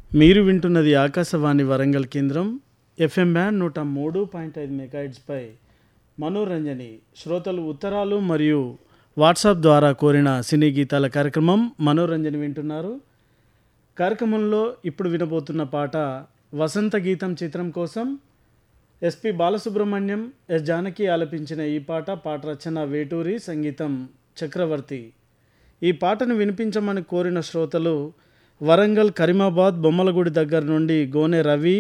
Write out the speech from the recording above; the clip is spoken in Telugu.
మీరు వింటున్నది ఆకాశవాణి వరంగల్ కేంద్రం ఎఫ్ఎం బ్యాండ్ నూట మూడు పాయింట్ ఐదు మెగాయిడ్స్పై మనోరంజని శ్రోతలు ఉత్తరాలు మరియు వాట్సాప్ ద్వారా కోరిన సినీ గీతాల కార్యక్రమం మనోరంజని వింటున్నారు కార్యక్రమంలో ఇప్పుడు వినబోతున్న పాట వసంత గీతం చిత్రం కోసం ఎస్పి బాలసుబ్రహ్మణ్యం ఎస్ జానకి ఆలపించిన ఈ పాట పాట రచన వేటూరి సంగీతం చక్రవర్తి ఈ పాటను వినిపించమని కోరిన శ్రోతలు వరంగల్ కరీమాబాద్ బొమ్మలగుడి దగ్గర నుండి గోనె రవి